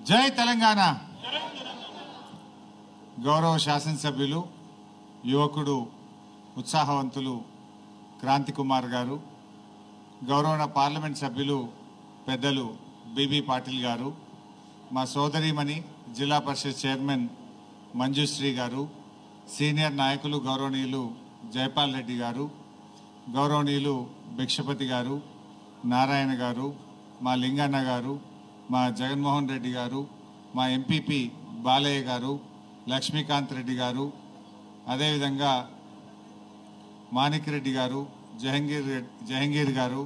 జై తెలంగాణ గౌరవ శాసనసభ్యులు యువకుడు ఉత్సాహవంతులు క్రాంతి కుమార్ గారు గౌరవ పార్లమెంట్ సభ్యులు పెద్దలు బీబీ పాటిల్ గారు మా సోదరీమణి జిల్లా పరిషత్ చైర్మన్ మంజుశ్రీ గారు సీనియర్ నాయకులు గౌరవనీయులు జయపాల్ రెడ్డి గారు గౌరవనీయులు భిక్షపతి గారు నారాయణ గారు మా లింగన్న గారు మా జగన్మోహన్ రెడ్డి గారు మా ఎంపీపీ బాలయ్య గారు లక్ష్మీకాంత్ రెడ్డి గారు అదేవిధంగా మాణిక్ రెడ్డి గారు జహంగీర్ రెడ్- జహంగీర్ గారు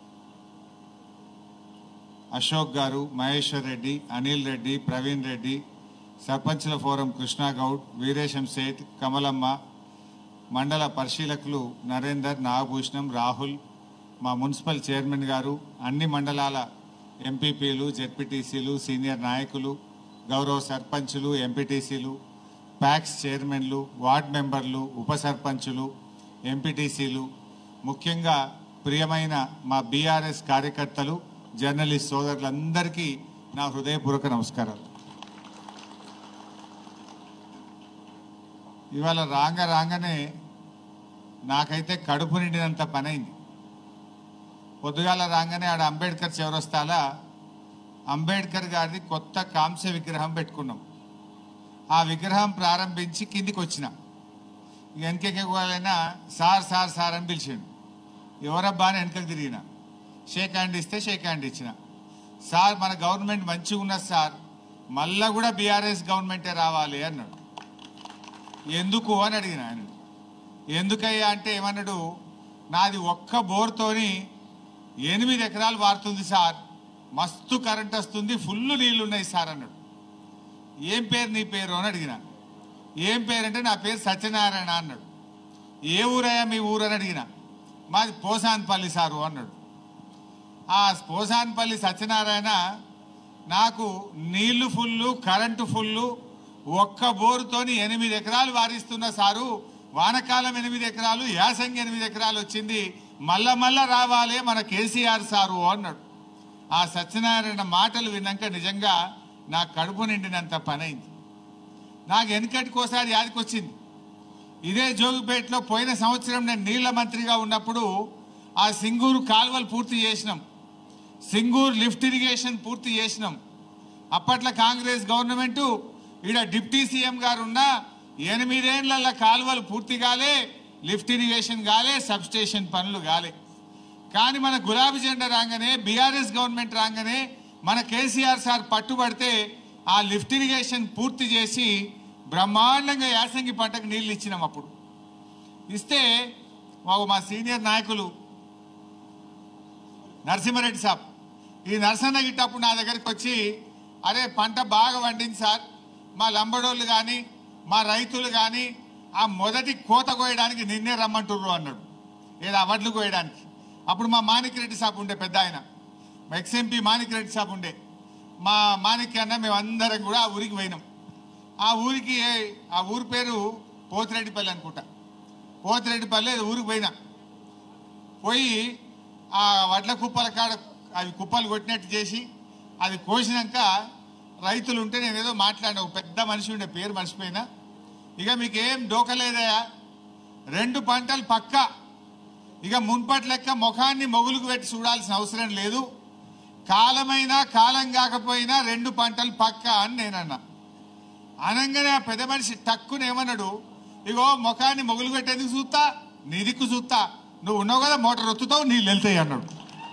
అశోక్ గారు మహేశ్వర్ రెడ్డి అనిల్ రెడ్డి ప్రవీణ్ రెడ్డి సర్పంచ్ల ఫోరం కృష్ణా గౌడ్ వీరేశం సేఠ్ కమలమ్మ మండల పరిశీలకులు నరేందర్ నాగభూషణం రాహుల్ మా మున్సిపల్ చైర్మన్ గారు అన్ని మండలాల ఎంపీపీలు జెడ్పీటీసీలు సీనియర్ నాయకులు గౌరవ సర్పంచులు ఎంపీటీసీలు ప్యాక్స్ చైర్మన్లు వార్డ్ మెంబర్లు ఉప సర్పంచులు ఎంపీటీసీలు ముఖ్యంగా ప్రియమైన మా బీఆర్ఎస్ కార్యకర్తలు జర్నలిస్ట్ సోదరులందరికీ నా హృదయపూర్వక నమస్కారాలు ఇవాళ రాంగ రాగానే నాకైతే కడుపు నిండినంత పని అయింది పొద్దుగాల రాగానే ఆడ అంబేద్కర్ చివరస్తాల అంబేద్కర్ గారిది కొత్త కాంస్య విగ్రహం పెట్టుకున్నాం ఆ విగ్రహం ప్రారంభించి కిందికి వచ్చిన వెనకైనా సార్ సార్ సార్ అని పిలిచిండు ఎవరబ్బా అని వెనకకు తిరిగిన షేక్ హ్యాండ్ ఇస్తే షేక్ హ్యాండ్ ఇచ్చిన సార్ మన గవర్నమెంట్ మంచిగా ఉన్నది సార్ మళ్ళా కూడా బీఆర్ఎస్ గవర్నమెంటే రావాలి అన్నాడు ఎందుకు అని అడిగిన ఆయన ఎందుకయ్యా అంటే ఏమన్నాడు నాది ఒక్క బోర్తోని ఎనిమిది ఎకరాలు వారుతుంది సార్ మస్తు కరెంట్ వస్తుంది ఫుల్ నీళ్లు ఉన్నాయి సార్ అన్నాడు ఏం పేరు నీ పేరు అని అడిగిన ఏం పేరు అంటే నా పేరు సత్యనారాయణ అన్నాడు ఏ ఊరయ్యా మీ ఊరు అని అడిగిన మాది పోసాన్పల్లి సారు అన్నాడు ఆ పోసాన్పల్లి సత్యనారాయణ నాకు నీళ్లు ఫుల్లు కరెంటు ఫుల్లు ఒక్క బోరుతోని ఎనిమిది ఎకరాలు వారిస్తున్న సారు వానకాలం ఎనిమిది ఎకరాలు యాసంగి ఎనిమిది ఎకరాలు వచ్చింది మల్ల మల్ల రావాలే మన కేసీఆర్ సారు అన్నాడు ఆ సత్యనారాయణ మాటలు విన్నాక నిజంగా నా కడుపు నిండినంత పనైంది నాకు వెనకటికోసారి యాదికొచ్చింది ఇదే జోగిపేటలో పోయిన సంవత్సరం నేను నీళ్ల మంత్రిగా ఉన్నప్పుడు ఆ సింగూరు కాలువలు పూర్తి చేసినాం సింగూరు లిఫ్ట్ ఇరిగేషన్ పూర్తి చేసినాం అప్పట్లో కాంగ్రెస్ గవర్నమెంట్ ఈడ డిప్టీ సీఎం గారు ఉన్న ఎనిమిదేళ్ల కాలువలు పూర్తి కాలే లిఫ్ట్ ఇరిగేషన్ కాలే సబ్ స్టేషన్ పనులు కాలే కానీ మన గులాబీ జెండా రాగానే బీఆర్ఎస్ గవర్నమెంట్ రాగానే మన కేసీఆర్ సార్ పట్టుబడితే ఆ లిఫ్ట్ ఇరిగేషన్ పూర్తి చేసి బ్రహ్మాండంగా యాసంగి పంటకు నీళ్ళు ఇచ్చినాం అప్పుడు ఇస్తే మాకు మా సీనియర్ నాయకులు నరసింహారెడ్డి సాబ్ ఈ నరసన్న గిట్టప్పుడు నా దగ్గరికి వచ్చి అరే పంట బాగా పండింది సార్ మా లంబడోళ్ళు కానీ మా రైతులు కానీ ఆ మొదటి కోత కోయడానికి నిన్నే రమ్మంటుర్రు అన్నాడు ఏదో అవడ్లు కోయడానికి అప్పుడు మా మాణిక్రెడ్డి సాబ్ ఉండే పెద్ద ఆయన మా ఎక్స్ఎంపీ మాణిక్రెడ్డి సాబ్ ఉండే మా మాణిక్య అన్న మేమందరం కూడా ఆ ఊరికి పోయినాం ఆ ఊరికి ఆ ఊరి పేరు పోతిరెడ్డిపల్లి అనుకుంటా పోతిరెడ్డిపల్లి ఏదో ఊరికి పోయినా పోయి ఆ వడ్ల కుప్పల కాడ అవి కుప్పలు కొట్టినట్టు చేసి అది కోసినాక రైతులు ఉంటే నేను ఏదో మాట్లాడిన ఒక పెద్ద మనిషి ఉండే పేరు మర్చిపోయినా ఇక మీకు ఏం డోకలేదయా రెండు పంటలు పక్క ఇక మున్పటి లెక్క ముఖాన్ని మొగులుకు పెట్టి చూడాల్సిన అవసరం లేదు కాలమైనా కాలం కాకపోయినా రెండు పంటలు పక్క అని నేనన్నా అనగానే ఆ పెద్ద మనిషి టక్కున ఏమన్నాడు ఇగో ముఖాన్ని మొగులు పెట్టేందుకు చూస్తా నీ దిక్కు చూస్తా నువ్వు ఉన్నావు కదా మోటార్ ఒత్తుతావు నీళ్ళు వెళ్తాయి అన్నాడు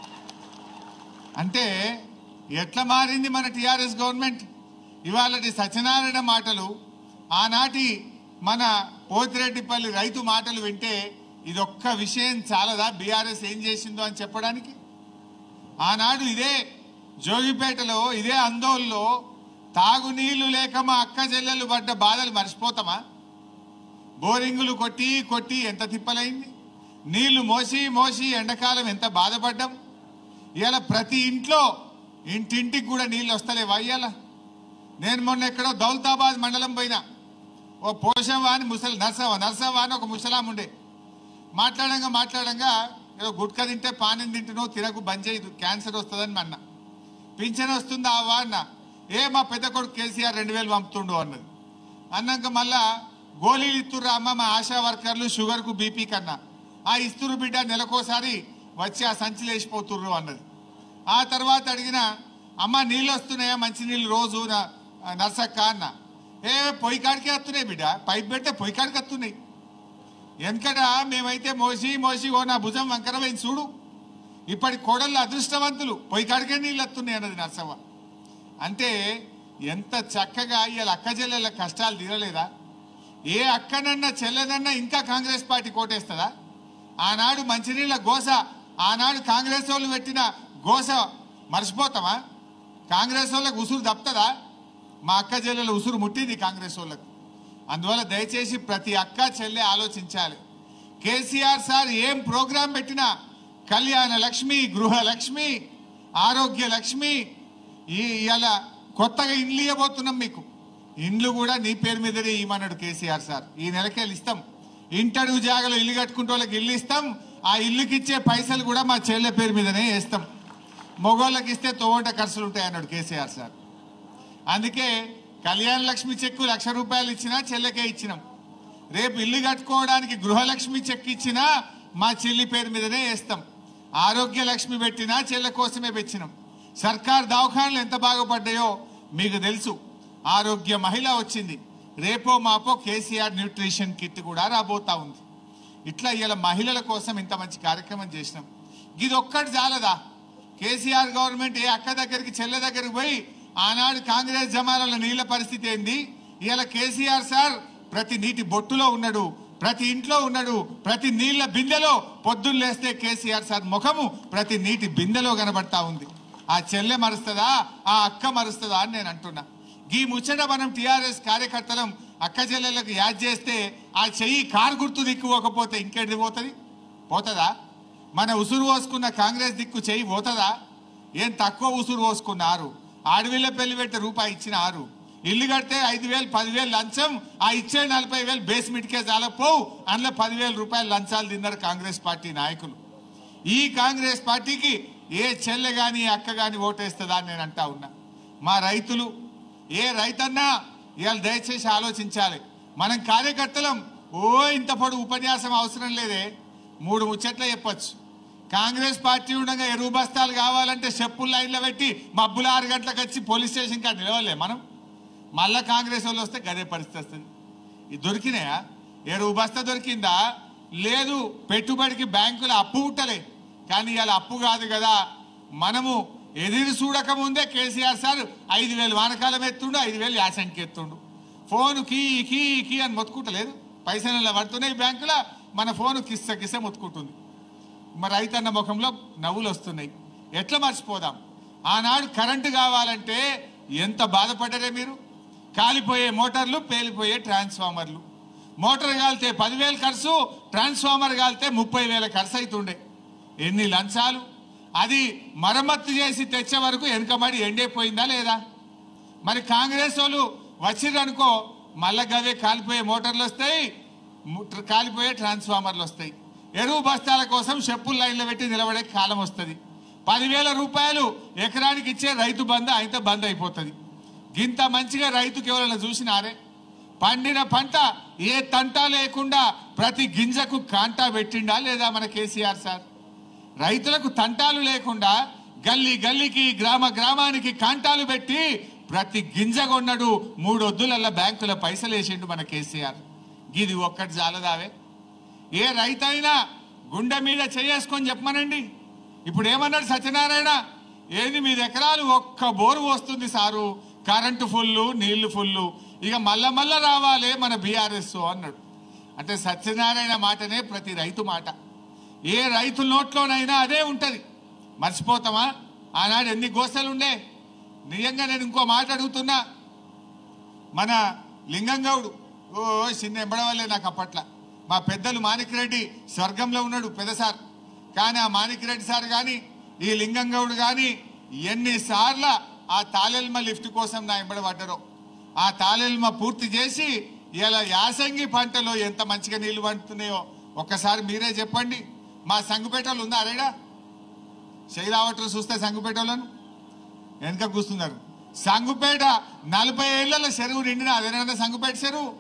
అంటే ఎట్లా మారింది మన టిఆర్ఎస్ గవర్నమెంట్ ఇవాళ సత్యనారాయణ మాటలు ఆనాటి మన పోతిరెడ్డిపల్లి రైతు మాటలు వింటే ఇదొక్క విషయం చాలదా బీఆర్ఎస్ ఏం చేసిందో అని చెప్పడానికి ఆనాడు ఇదే జోగిపేటలో ఇదే అందోల్లో తాగునీళ్లు లేక మా అక్క చెల్లెలు పడ్డ బాధలు మర్చిపోతామా బోరింగులు కొట్టి కొట్టి ఎంత తిప్పలైంది నీళ్లు మోసి మోసి ఎండాకాలం ఎంత బాధపడ్డాం ఇవాళ ప్రతి ఇంట్లో ఇంటింటికి కూడా నీళ్ళు వస్తలేవు అయ్యాల నేను మొన్న ఎక్కడో దౌలతాబాద్ మండలం పోయినా ఓ పోషవా అని ముసలి నర్సవా నర్సవా అని ఒక ముసలాం ఉండే మాట్లాడంగా మాట్లాడంగా ఏదో గుట్క తింటే పానం తింటున్నావు తినకు బంద్ చేయదు క్యాన్సర్ వస్తుందని అన్న పింఛన్ వస్తుందా అవ్వా అన్న ఏ మా పెద్ద కొడుకు కేసీఆర్ రెండు వేలు పంపుతుండు అన్నది అన్నాక మళ్ళా గోళీలు ఇస్తుర్రు అమ్మ మా ఆశా వర్కర్లు షుగర్కు బీపీ కన్నా ఆ ఇస్తురు బిడ్డ నెలకోసారి వచ్చి ఆ సంచిలో వేసిపోతుర్రు అన్నది ఆ తర్వాత అడిగిన అమ్మ నీళ్ళు వస్తున్నాయా మంచి నీళ్ళు రోజు నా- నర్సక్క అన్న ఏ పొయ్యి కాడికే వస్తున్నాయి బిడ్డ పైప్ పెడితే పొయ్యి కాడికి వస్తున్నాయి వెనకట మేమైతే మోసి మోసి ఓ నా భుజం వంకరమైంది చూడు ఇప్పటి కోడళ్ళు అదృష్టవంతులు పొయ్యి కాడికే నీళ్ళు వస్తున్నాయి అన్నది నర్సవ్వ అంటే ఎంత చక్కగా ఇవాళ అక్క చెల్లెళ్ళ కష్టాలు తీరలేదా ఏ అక్కనన్నా చెల్లెనన్నా ఇంకా కాంగ్రెస్ పార్టీ కోటేస్తుందా ఆనాడు మంచినీళ్ళ గోస ఆనాడు కాంగ్రెస్ వాళ్ళు పెట్టిన గోస మర్చిపోతామా కాంగ్రెస్ వాళ్ళకు ఉసురు తప్పుతుందా మా అక్క చెల్లెల ఉసురు ముట్టింది కాంగ్రెస్ వాళ్ళకు అందువల్ల దయచేసి ప్రతి అక్క చెల్లె ఆలోచించాలి కేసీఆర్ సార్ ఏం ప్రోగ్రాం పెట్టినా కళ్యాణ లక్ష్మి గృహ లక్ష్మి ఆరోగ్య లక్ష్మి ఈ ఇలా కొత్తగా ఇండ్లు ఇవ్వబోతున్నాం మీకు ఇండ్లు కూడా నీ పేరు మీదనే ఇవ్వమన్నాడు కేసీఆర్ సార్ ఈ నెలకేళ్ళు ఇస్తాం ఇంటడుగు జాగలో ఇల్లు కట్టుకుంటే వాళ్ళకి ఇల్లు ఇస్తాం ఆ ఇల్లుకి ఇచ్చే పైసలు కూడా మా చెల్లె పేరు మీదనే వేస్తాం మొగోళ్ళకి ఇస్తే తోవంట ఖర్చులు ఉంటాయి అన్నాడు కేసీఆర్ సార్ అందుకే కళ్యాణ లక్ష్మి చెక్కు లక్ష రూపాయలు ఇచ్చినా చెల్లెకే ఇచ్చినాం రేపు ఇల్లు కట్టుకోవడానికి గృహలక్ష్మి చెక్ ఇచ్చినా మా చెల్లి పేరు మీదనే వేస్తాం ఆరోగ్య లక్ష్మి పెట్టినా చెల్లె కోసమే పెట్టినాం సర్కార్ దవాఖానలు ఎంత బాగుపడ్డాయో మీకు తెలుసు ఆరోగ్య మహిళ వచ్చింది రేపో మాపో కేసీఆర్ న్యూట్రిషన్ కిట్ కూడా రాబోతా ఉంది ఇట్లా ఇలా మహిళల కోసం ఇంత మంచి కార్యక్రమం చేసినాం ఇది ఒక్కటి చాలదా కేసీఆర్ గవర్నమెంట్ ఏ అక్క దగ్గరికి చెల్లె దగ్గరికి పోయి ఆనాడు కాంగ్రెస్ జమానాల నీళ్ల పరిస్థితి ఏంది ఇవాళ కేసీఆర్ సార్ ప్రతి నీటి బొట్టులో ఉన్నాడు ప్రతి ఇంట్లో ఉన్నాడు ప్రతి నీళ్ల బిందెలో పొద్దున్న లేస్తే కేసీఆర్ సార్ ముఖము ప్రతి నీటి బిందెలో కనబడతా ఉంది ఆ చెల్లె మరుస్తుందా ఆ అక్క మరుస్తుందా అని నేను అంటున్నా ఈ ముచ్చట మనం టిఆర్ఎస్ కార్యకర్తలం అక్క చెల్లెలకు యాద్ చేస్తే ఆ చెయ్యి కారు గుర్తు దిక్కుపోకపోతే ఇంకేది పోతుంది పోతుందా మన ఉసురు పోసుకున్న కాంగ్రెస్ దిక్కు చెయ్యి పోతుందా ఏం తక్కువ ఉసురు పోసుకున్నారు ఆడవిళ్ళ పెళ్లి పెట్టే రూపాయి ఇచ్చినారు ఇల్లు కడితే ఐదు వేలు పదివేలు లంచం ఆ ఇచ్చే నలభై వేలు బేస్మెంట్కే చాలపోవు అందులో పదివేల రూపాయలు లంచాలు తిన్నారు కాంగ్రెస్ పార్టీ నాయకులు ఈ కాంగ్రెస్ పార్టీకి ఏ చెల్లె గాని అక్క గాని ఓటేస్తుందా అని నేను అంటా ఉన్నా మా రైతులు ఏ రైతన్నా ఇవాళ దయచేసి ఆలోచించాలి మనం కార్యకర్తలం ఓ ఇంత పొడు ఉపన్యాసం అవసరం లేదే మూడు ముచ్చట్లే చెప్పొచ్చు కాంగ్రెస్ పార్టీ ఉండగా ఎరువు బస్తాలు కావాలంటే చెప్పులు లైన్లో పెట్టి మబ్బుల ఆరు గంటలకు వచ్చి పోలీస్ స్టేషన్ కాడ నిలవలే మనం మళ్ళా కాంగ్రెస్ వాళ్ళు వస్తే గదే పరిస్థితి వస్తుంది ఇది దొరికినాయా ఎరువు బస్తా దొరికిందా లేదు పెట్టుబడికి బ్యాంకుల అప్పు ఉట్టలే కానీ ఇవాళ అప్పు కాదు కదా మనము ఎదురు చూడక ముందే కేసీఆర్ సార్ ఐదు వేలు వానకాలం ఎత్తుండు ఐదు వేలు యాసంకి ఎత్తుండు ఫోన్ కీ కీ కీ అని మొత్తుకుంటలేదు పైసలు ఇలా పడుతున్నాయి బ్యాంకులో మన ఫోన్ కిస్స కిస్స మొత్తుకుంటుంది మరి రైతన్న ముఖంలో నవ్వులు వస్తున్నాయి ఎట్లా మర్చిపోదాం ఆనాడు కరెంటు కావాలంటే ఎంత బాధపడ్డారే మీరు కాలిపోయే మోటార్లు పేలిపోయే ట్రాన్స్ఫార్మర్లు మోటార్ కాలితే పదివేలు ఖర్చు ట్రాన్స్ఫార్మర్ కాలితే ముప్పై వేల ఖర్చు అవుతుండే ఎన్ని లంచాలు అది మరమ్మత్తు చేసి తెచ్చే వరకు వెనుకబడి ఎండైపోయిందా లేదా మరి కాంగ్రెస్ వాళ్ళు వచ్చిరనుకో మళ్ళా గవే కాలిపోయే మోటార్లు వస్తాయి ము- ట్ర- కాలిపోయే ట్రాన్స్ఫార్మర్లు వస్తాయి ఎరువు బస్తాల కోసం చెప్పులు లైన్లో పెట్టి నిలబడే కాలం వస్తుంది పదివేల రూపాయలు ఎకరానికి ఇచ్చే రైతు బంధు ఆయనతో బంద్ అయిపోతుంది గింత మంచిగా రైతుకి ఎవరైనా చూసినారే పండిన పంట ఏ తంటా లేకుండా ప్రతి గింజకు కాంటా పెట్టిండా లేదా మన కేసీఆర్ సార్ రైతులకు తంటాలు లేకుండా గల్లీ గల్లీకి గ్రామ గ్రామానికి కాంటాలు పెట్టి ప్రతి గింజ కొన్నాడు మూడొద్దులల్ల బ్యాంకుల పైసలు వేసిండు మన కేసీఆర్ ఇది ఒక్కటి చాలదావే ఏ రైతైనా గుండె మీద చేసుకొని చెప్పమనండి ఇప్పుడు ఏమన్నాడు సత్యనారాయణ ఏంది మీ ఎకరాలు ఒక్క బోరు వస్తుంది సారు కరెంటు ఫుల్లు నీళ్లు ఫుల్లు ఇక మల్ల మల్ల రావాలే మన బీఆర్ఎస్ అన్నాడు అంటే సత్యనారాయణ మాటనే ప్రతి రైతు మాట ఏ రైతు నోట్లోనైనా అదే ఉంటది మర్చిపోతామా ఆనాడు ఎన్ని గోసలు ఉండే నిజంగా నేను ఇంకో మాట అడుగుతున్నా మన లింగంగౌడు ఓ చిన్న ఎంబడవల్లే నాకు అప్పట్ల మా పెద్దలు మాణిక్రెడ్డి స్వర్గంలో ఉన్నాడు పెద్ద సార్ కానీ ఆ మాణిక్రెడ్డి సార్ కానీ ఈ లింగంగౌడు కానీ ఎన్నిసార్ల ఆ తాలెల్మ లిఫ్ట్ కోసం నా ఎంబడ పడ్డరో ఆ తాలెల్మ పూర్తి చేసి ఇలా యాసంగి పంటలో ఎంత మంచిగా నీళ్లు పండుతున్నాయో ఒక్కసారి మీరే చెప్పండి మా సంగుపేటలు ఉందా అరేడా శైలావటర్ చూస్తే సంగుపేటలను వెనక కూస్తున్నారు సంగుపేట నలభై ఏళ్ల చెరువు నిండిన అదేనా సంగుపేట చెరువు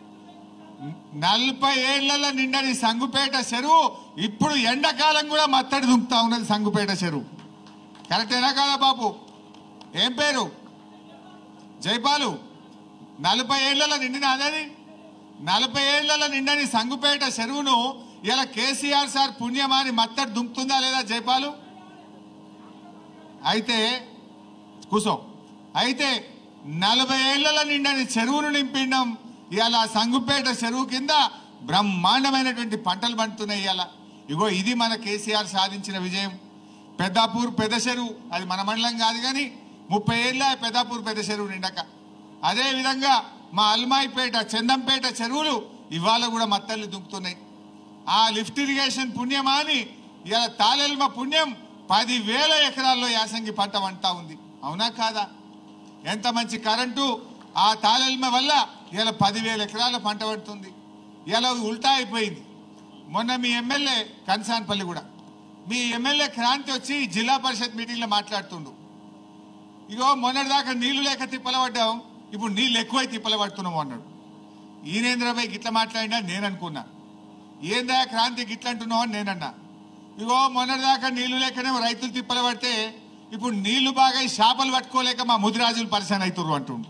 నలభై ఏళ్ల నిండని సంగుపేట చెరువు ఇప్పుడు ఎండాకాలం కూడా మత్తడి దుంకుతా ఉన్నది సంగుపేట చెరువు కరెక్టేనా కాదా బాబు ఏం పేరు జైపాలు నలభై ఏళ్ల నిండిన అదేది నలభై ఏళ్ల నిండని సంగుపేట చెరువును ఇలా కేసీఆర్ సార్ పుణ్యమాని మత్తడి దుంకుతుందా లేదా జైపాలు అయితే కూసో అయితే నలభై ఏళ్ల నిండని చెరువును నింపిండం ఇవాళ సంగుపేట చెరువు కింద బ్రహ్మాండమైనటువంటి పంటలు పండుతున్నాయి ఇవాళ ఇగో ఇది మన కేసీఆర్ సాధించిన విజయం పెద్దాపూర్ పెద్ద చెరువు అది మన మండలం కాదు కానీ ముప్పై ఏళ్ళ పెద్దాపూర్ పెద్ద చెరువు నిండక అదే విధంగా మా అల్మాయిపేట చందంపేట చెరువులు ఇవాళ కూడా మత్తళ్ళు దుంకుతున్నాయి ఆ లిఫ్ట్ ఇరిగేషన్ పుణ్యమా అని ఇలా తాలెల్మ పుణ్యం పదివేల ఎకరాల్లో యాసంగి పంట వంటా ఉంది అవునా కాదా ఎంత మంచి కరెంటు ఆ తాలెల్మ వల్ల ఇలా పదివేల ఎకరాల పంట పడుతుంది ఇలా ఉల్టా అయిపోయింది మొన్న మీ ఎమ్మెల్యే కన్సాన్పల్లి కూడా మీ ఎమ్మెల్యే క్రాంతి వచ్చి జిల్లా పరిషత్ మీటింగ్లో మాట్లాడుతుండు ఇగో మొన్నటిదాకా నీళ్లు లేక తిప్పలబడ్డాం ఇప్పుడు నీళ్ళు ఎక్కువై తిప్పలబడుతున్నాము అన్నాడు ఈనేంద్రబాయ్ గిట్ల మాట్లాడినా నేను అనుకున్నా ఏందా క్రాంతి గిట్ల అంటున్నావు అని నేనన్నా ఇగో మొన్నటిదాకా నీళ్లు లేకనే రైతులు తిప్పలు పడితే ఇప్పుడు నీళ్లు బాగా ఈ చేపలు పట్టుకోలేక మా ముదిరాజులు పరిశాన్ అవుతుర్రు అంటుండు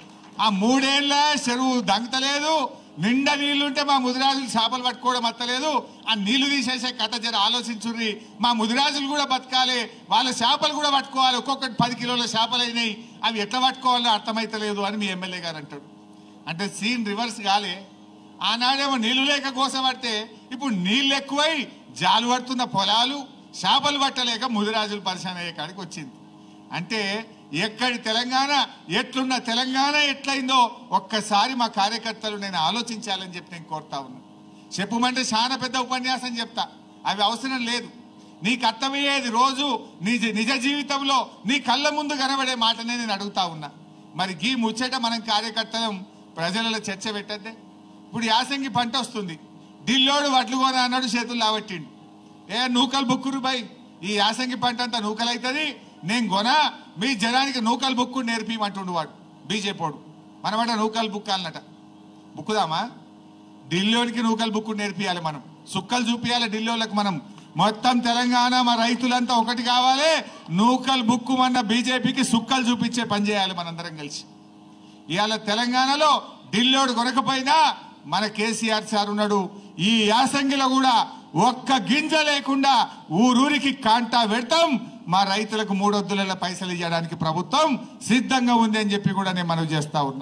ఆ మూడేళ్ల చెరువు దంగతలేదు నిండా నీళ్లుంటే మా ముదిరాజులు చేపలు పట్టుకోవడం అత్తలేదు ఆ నీళ్లు తీసేసే కథ జర ఆలోచించుర్రి మా ముదిరాజులు కూడా బతకాలి వాళ్ళ చేపలు కూడా పట్టుకోవాలి ఒక్కొక్కటి పది కిలోల చేపలు అయినాయి అవి ఎట్లా పట్టుకోవాలో అర్థమైతలేదు అని మీ ఎమ్మెల్యే గారు అంటాడు అంటే సీన్ రివర్స్ కాలే ఆనాడేమో నీళ్లు లేక కోసపడితే ఇప్పుడు నీళ్ళు ఎక్కువై జాలు పడుతున్న పొలాలు చేపలు పట్టలేక ముదిరాజులు పరిశాన్ అయ్యే కాడికి వచ్చింది అంటే ఎక్కడి తెలంగాణ ఎట్లున్న తెలంగాణ ఎట్లయిందో ఒక్కసారి మా కార్యకర్తలు నేను ఆలోచించాలని చెప్పి నేను కోరుతా ఉన్నా చెప్పమంటే చాలా పెద్ద ఉపన్యాసం చెప్తా అవి అవసరం లేదు నీకు అర్థమయ్యేది రోజు నిజ నిజ జీవితంలో నీ కళ్ళ ముందు కనబడే మాటనే నేను అడుగుతా ఉన్నా మరి గీ ముచ్చట మనం కార్యకర్తలం ప్రజలలో చర్చ పెట్టద్దే ఇప్పుడు యాసంగి పంట వస్తుంది ఢిల్లోడు వడ్లు కొన అన్నాడు చేతులు లావట్టిండు ఏ నూకలు బుక్కురు బై ఈ యాసంగి పంట అంతా నూకలు అవుతుంది నేను కొన మీ జనానికి నూకలు బుక్కు నేర్పిమంటుండు వాడు బీజేపీడు మనమాట నూకలు బుక్కాలన్నట బుక్కుదామా ఢిల్లీకి నూకలు బుక్కు నేర్పియాలి మనం సుక్కలు చూపియాలి ఢిల్లీలకు మనం మొత్తం తెలంగాణ మా రైతులంతా ఒకటి కావాలి నూకలు బుక్కు మన బీజేపీకి సుక్కలు చూపించే పని చేయాలి మనందరం కలిసి ఇవాళ తెలంగాణలో ఢిల్లీడు కొనకపోయినా మన కేసీఆర్ సార్ ఉన్నాడు ఈ యాసంగిలో కూడా ఒక్క గింజ లేకుండా ఊరూరికి కాంటా పెడతాం మా రైతులకు మూడొద్దుల పైసలు ఇవ్వడానికి ప్రభుత్వం సిద్ధంగా ఉంది అని చెప్పి కూడా నేను మనవి చేస్తా ఉన్నా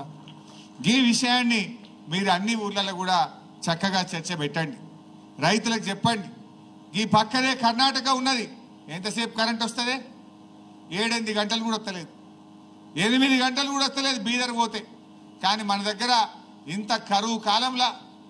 ఈ విషయాన్ని మీరు అన్ని ఊర్లలో కూడా చక్కగా చర్చ పెట్టండి రైతులకు చెప్పండి ఈ పక్కనే కర్ణాటక ఉన్నది ఎంతసేపు కరెంట్ వస్తుంది ఏడెనిమిది గంటలు కూడా వస్తలేదు ఎనిమిది గంటలు కూడా వస్తలేదు బీదర్ పోతే కానీ మన దగ్గర ఇంత కరువు కాలంలో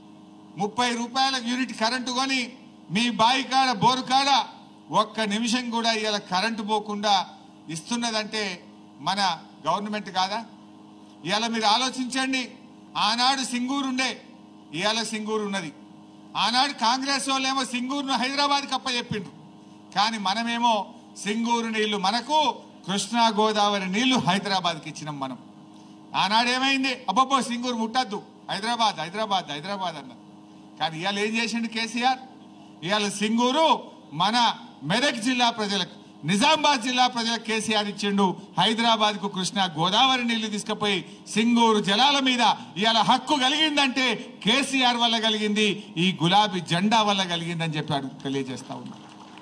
ముప్పై రూపాయల యూనిట్ కరెంటు కొని మీ బావి కాడ బోరు కాడ ఒక్క నిమిషం కూడా ఇవాళ కరెంటు పోకుండా ఇస్తున్నదంటే మన గవర్నమెంట్ కాదా ఇవాళ మీరు ఆలోచించండి ఆనాడు సింగూరు ఉండే ఇవాళ సింగూరు ఉన్నది ఆనాడు కాంగ్రెస్ వాళ్ళేమో సింగూరును హైదరాబాద్కి అప్పచెప్పిండ్రు కానీ మనమేమో సింగూరు నీళ్లు మనకు కృష్ణా గోదావరి నీళ్లు హైదరాబాద్కి ఇచ్చినాం మనం ఆనాడు ఏమైంది అబ్బబ్బో సింగూరు ముట్టద్దు హైదరాబాద్ హైదరాబాద్ హైదరాబాద్ అన్న కానీ ఇవాళ ఏం చేసిండు కేసీఆర్ ఇవాళ సింగూరు మన మెదక్ జిల్లా ప్రజలకు నిజామాబాద్ జిల్లా ప్రజలకు కేసీఆర్ ఇచ్చిండు హైదరాబాద్ కు కృష్ణా గోదావరి నీళ్లు తీసుకుపోయి సింగూరు జలాల మీద ఇవాళ హక్కు కలిగిందంటే కేసీఆర్ వల్ల కలిగింది ఈ గులాబీ జెండా వల్ల కలిగిందని చెప్పాడు తెలియజేస్తా ఉన్నా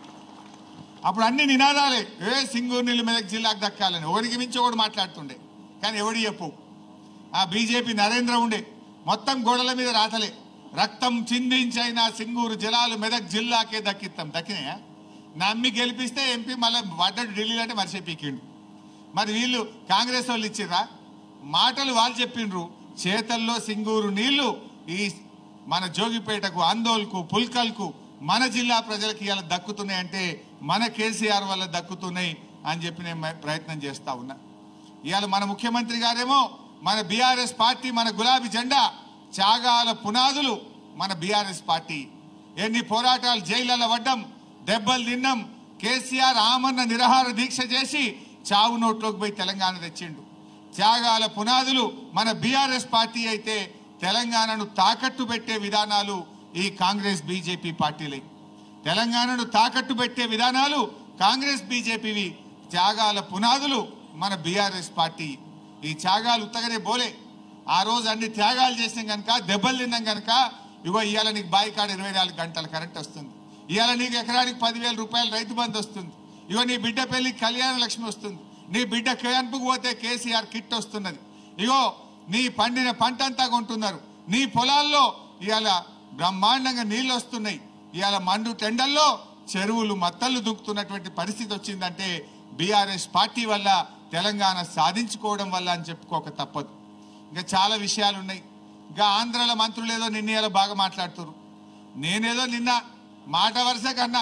అప్పుడు అన్ని నినాదాలే ఏ సింగూరు నీళ్ళు మెదక్ జిల్లాకు దక్కాలని ఒకరికి మించి ఒకటి మాట్లాడుతుండే కానీ ఎవడి చెప్పు ఆ బీజేపీ నరేంద్ర ఉండే మొత్తం గోడల మీద రాతలే రక్తం చిందించైన సింగూరు జలాలు మెదక్ జిల్లాకే దక్కిస్తాం దక్కినాయా నమ్మి గెలిపిస్తే ఎంపీ మళ్ళీ పడ్డాడు ఢిల్లీలో అంటే మరిసే పీకిండు మరి వీళ్ళు కాంగ్రెస్ వాళ్ళు ఇచ్చిర్రా మాటలు వాళ్ళు చెప్పిండ్రు చేతల్లో సింగూరు నీళ్లు ఈ మన జోగిపేటకు ఆందోళనకు పుల్కల్కు మన జిల్లా ప్రజలకు ఇలా దక్కుతున్నాయంటే మన కేసీఆర్ వల్ల దక్కుతున్నాయి అని చెప్పి నేను మ- ప్రయత్నం చేస్తా ఉన్నా ఇవాళ మన ముఖ్యమంత్రి గారేమో మన బీఆర్ఎస్ పార్టీ మన గులాబీ జెండా త్యాగాల పునాదులు మన బీఆర్ఎస్ పార్టీ ఎన్ని పోరాటాలు జైళ్ళలో పడ్డం దెబ్బలు తిన్నాం కేసీఆర్ ఆమరణ నిరాహార దీక్ష చేసి చావు నోట్లోకి పోయి తెలంగాణ తెచ్చిండు త్యాగాల పునాదులు మన బీఆర్ఎస్ పార్టీ అయితే తెలంగాణను తాకట్టు పెట్టే విధానాలు ఈ కాంగ్రెస్ బీజేపీ పార్టీలే తెలంగాణను తాకట్టు పెట్టే విధానాలు కాంగ్రెస్ బీజేపీవి త్యాగాల పునాదులు మన బీఆర్ఎస్ పార్టీ ఈ త్యాగాలు ఉత్తగనే బోలే ఆ రోజు అన్ని త్యాగాలు చేసినాం కనుక దెబ్బలు తిన్నాం కనుక ఇగో ఇవాళ నీకు బాయి కాడ ఇరవై నాలుగు గంటల కరెంట్ వస్తుంది ఇవాళ నీకు ఎకరానికి పదివేల రూపాయలు రైతు బంధు వస్తుంది ఇగో నీ బిడ్డ పెళ్లికి కళ్యాణ లక్ష్మి వస్తుంది నీ బిడ్డ క్యాంపుకు పోతే కేసీఆర్ కిట్ వస్తున్నది ఇగో నీ పండిన పంట అంతా కొంటున్నారు నీ పొలాల్లో ఇవాళ బ్రహ్మాండంగా నీళ్ళు వస్తున్నాయి ఇవాళ మండు టెండల్లో చెరువులు మత్తళ్ళు దుక్కుతున్నటువంటి పరిస్థితి వచ్చిందంటే బీఆర్ఎస్ పార్టీ వల్ల తెలంగాణ సాధించుకోవడం వల్ల అని చెప్పుకోక తప్పదు ఇంకా చాలా విషయాలు ఉన్నాయి ఇంకా ఆంధ్రాల మంత్రులు ఏదో నిన్న ఇలా బాగా మాట్లాడుతున్నారు నేనేదో నిన్న మాట వరుస కన్నా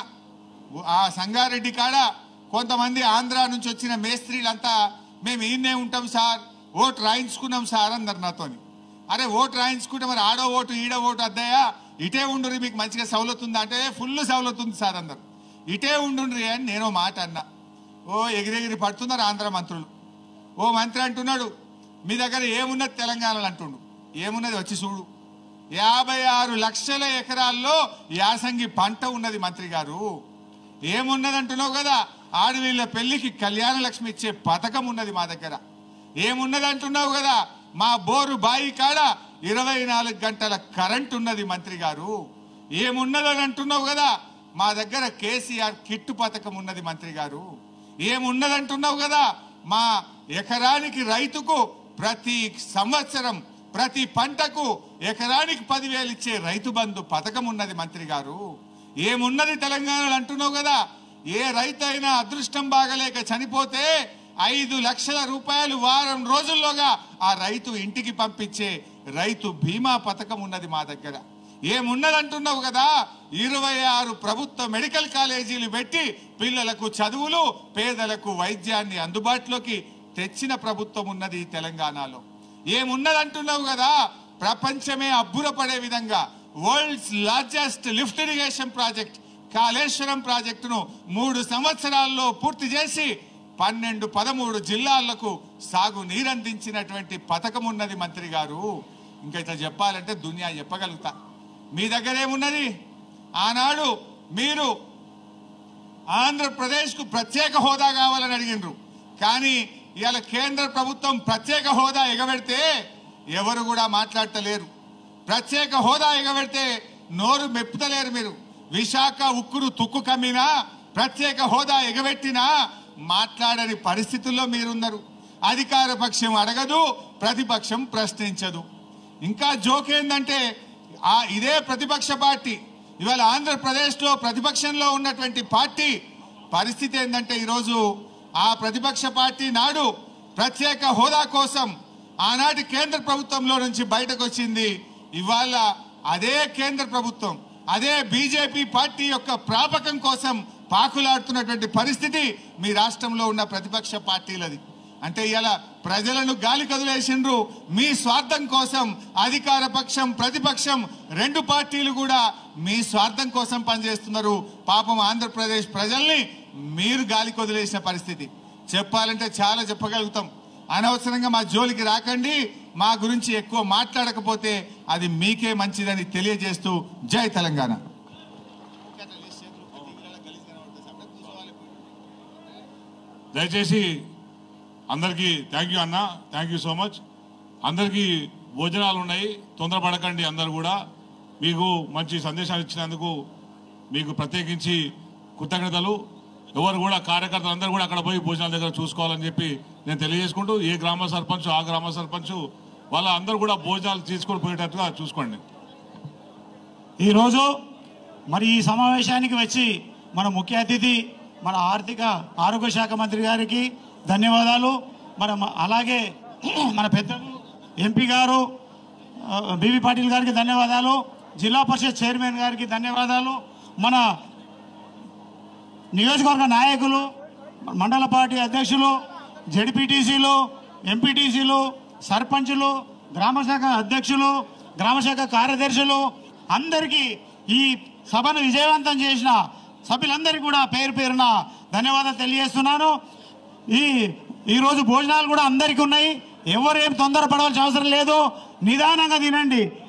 ఆ సంగారెడ్డి కాడ కొంతమంది ఆంధ్ర నుంచి వచ్చిన మేస్త్రీలంతా మేము ఈయనే ఉంటాం సార్ ఓటు రాయించుకున్నాం సార్ అన్నారు నాతోని అరే ఓటు రాయించుకుంటే మరి ఆడో ఓటు ఈడో ఓటు అద్దయ్యా ఇటే ఉండుర్రి మీకు మంచిగా సౌలత్ ఉందా అంటే ఫుల్ సౌలత్ ఉంది సార్ అన్నారు ఇటే ఉండుండ్రి అని నేను ఓ మాట అన్నా ఓ ఎగిరెగిరి పడుతున్నారు ఆంధ్ర మంత్రులు ఓ మంత్రి అంటున్నాడు మీ దగ్గర ఏమున్నది తెలంగాణలో అంటుండు ఏమున్నది వచ్చి చూడు యాభై ఆరు లక్షల ఎకరాల్లో యాసంగి పంట ఉన్నది మంత్రి గారు ఏమున్నది అంటున్నావు కదా ఆడవీళ్ళ పెళ్లికి కళ్యాణ లక్ష్మి ఇచ్చే పథకం ఉన్నది మా దగ్గర ఏమున్నది అంటున్నావు కదా మా బోరు బాయి కాడ ఇరవై నాలుగు గంటల కరెంట్ ఉన్నది మంత్రి గారు ఏమున్నదని అంటున్నావు కదా మా దగ్గర కేసీఆర్ కిట్టు పథకం ఉన్నది మంత్రి గారు ఏమున్నదంటున్నావు కదా మా ఎకరానికి రైతుకు ప్రతి సంవత్సరం ప్రతి పంటకు ఎకరానికి పదివేలు ఇచ్చే రైతు బంధు పథకం ఉన్నది మంత్రి గారు ఏమున్నది తెలంగాణలో అంటున్నావు కదా ఏ రైతు అయినా అదృష్టం బాగలేక చనిపోతే ఐదు లక్షల రూపాయలు వారం రోజుల్లోగా ఆ రైతు ఇంటికి పంపించే రైతు బీమా పథకం ఉన్నది మా దగ్గర ఏమున్నదంటున్నావు కదా ఇరవై ఆరు ప్రభుత్వ మెడికల్ కాలేజీలు పెట్టి పిల్లలకు చదువులు పేదలకు వైద్యాన్ని అందుబాటులోకి తెచ్చిన ప్రభుత్వం ఉన్నది ఈ తెలంగాణలో ఏమున్నదంటున్నావు కదా ప్రపంచమే అబ్బురపడే విధంగా world's largest lift irrigation project Kaleshwaram ప్రాజెక్టును మూడు సంవత్సరాల్లో పూర్తి చేసి పన్నెండు పదమూడు జిల్లాలకు సాగు నీరందించినటువంటి పథకం ఉన్నది మంత్రి గారు ఇంకా ఇట్లా చెప్పాలంటే దునియా చెప్పగలుగుతా మీ దగ్గర ఏమున్నది ఆనాడు మీరు ఆంధ్రప్రదేశ్కు ప్రత్యేక హోదా కావాలని అడిగినరు కానీ ఇవాళ కేంద్ర ప్రభుత్వం ప్రత్యేక హోదా ఎగబెడితే ఎవరు కూడా మాట్లాడతలేరు ప్రత్యేక హోదా ఎగబెడితే నోరు మెప్పుతలేరు మీరు విశాఖ ఉక్కును తుక్కు కమ్మినా ప్రత్యేక హోదా ఎగబెట్టినా మాట్లాడని పరిస్థితుల్లో మీరున్నారు అధికార పక్షం అడగదు ప్రతిపక్షం ప్రశ్నించదు ఇంకా జోక్ ఏంటంటే ఆ ఇదే ప్రతిపక్ష పార్టీ ఇవాళ ఆంధ్రప్రదేశ్లో ప్రతిపక్షంలో ఉన్నటువంటి పార్టీ పరిస్థితి ఏంటంటే ఈరోజు ఆ ప్రతిపక్ష పార్టీ నాడు ప్రత్యేక హోదా కోసం ఆనాటి కేంద్ర ప్రభుత్వంలో నుంచి బయటకు వచ్చింది ఇవాళ అదే కేంద్ర ప్రభుత్వం అదే బీజేపీ పార్టీ యొక్క ప్రాపకం కోసం పాకులాడుతున్నటువంటి పరిస్థితి మీ రాష్ట్రంలో ఉన్న ప్రతిపక్ష పార్టీలది అంటే ఇలా ప్రజలను గాలి కదిలేసిండ్రు మీ స్వార్థం కోసం అధికార పక్షం ప్రతిపక్షం రెండు పార్టీలు కూడా మీ స్వార్థం కోసం పనిచేస్తున్నారు పాపం ఆంధ్రప్రదేశ్ ప్రజల్ని మీరు గాలి కొదిలేసిన పరిస్థితి చెప్పాలంటే చాలా చెప్పగలుగుతాం అనవసరంగా మా జోలికి రాకండి మా గురించి ఎక్కువ మాట్లాడకపోతే అది మీకే మంచిదని తెలియజేస్తూ జై తెలంగాణ దయచేసి అందరికీ థ్యాంక్ యూ అన్న థ్యాంక్ యూ సో మచ్ అందరికీ భోజనాలు ఉన్నాయి తొందరపడకండి అందరు కూడా మీకు మంచి సందేశాలు ఇచ్చినందుకు మీకు ప్రత్యేకించి కృతజ్ఞతలు ఎవరు కూడా కార్యకర్తలు అందరూ కూడా అక్కడ పోయి భోజనాల దగ్గర చూసుకోవాలని చెప్పి నేను తెలియజేసుకుంటూ ఏ గ్రామ సర్పంచ్ ఆ గ్రామ సర్పంచ్ వాళ్ళ అందరూ కూడా భోజనాలు తీసుకొని పోయేటట్టుగా చూసుకోండి ఈరోజు మరి ఈ సమావేశానికి వచ్చి మన ముఖ్య అతిథి మన ఆర్థిక ఆరోగ్య శాఖ మంత్రి గారికి ధన్యవాదాలు మన మ- అలాగే మన పెద్దలు ఎంపీ గారు ఆ, బీవీ పాటిల్ గారికి ధన్యవాదాలు జిల్లా పరిషత్ చైర్మన్ గారికి ధన్యవాదాలు మన నియోజకవర్గ నాయకులు మండల పార్టీ అధ్యక్షులు జడ్పీటీసీలు ఎంపీటీసీలు సర్పంచులు గ్రామశాఖ అధ్యక్షులు గ్రామశాఖ కార్యదర్శులు అందరికీ ఈ సభను విజయవంతం చేసిన సభ్యులందరికీ కూడా పేరు పేరున ధన్యవాదాలు తెలియజేస్తున్నాను ఈ ఈరోజు భోజనాలు కూడా అందరికీ ఉన్నాయి ఎవరేం తొందరపడవలసిన అవసరం లేదు నిదానంగా తినండి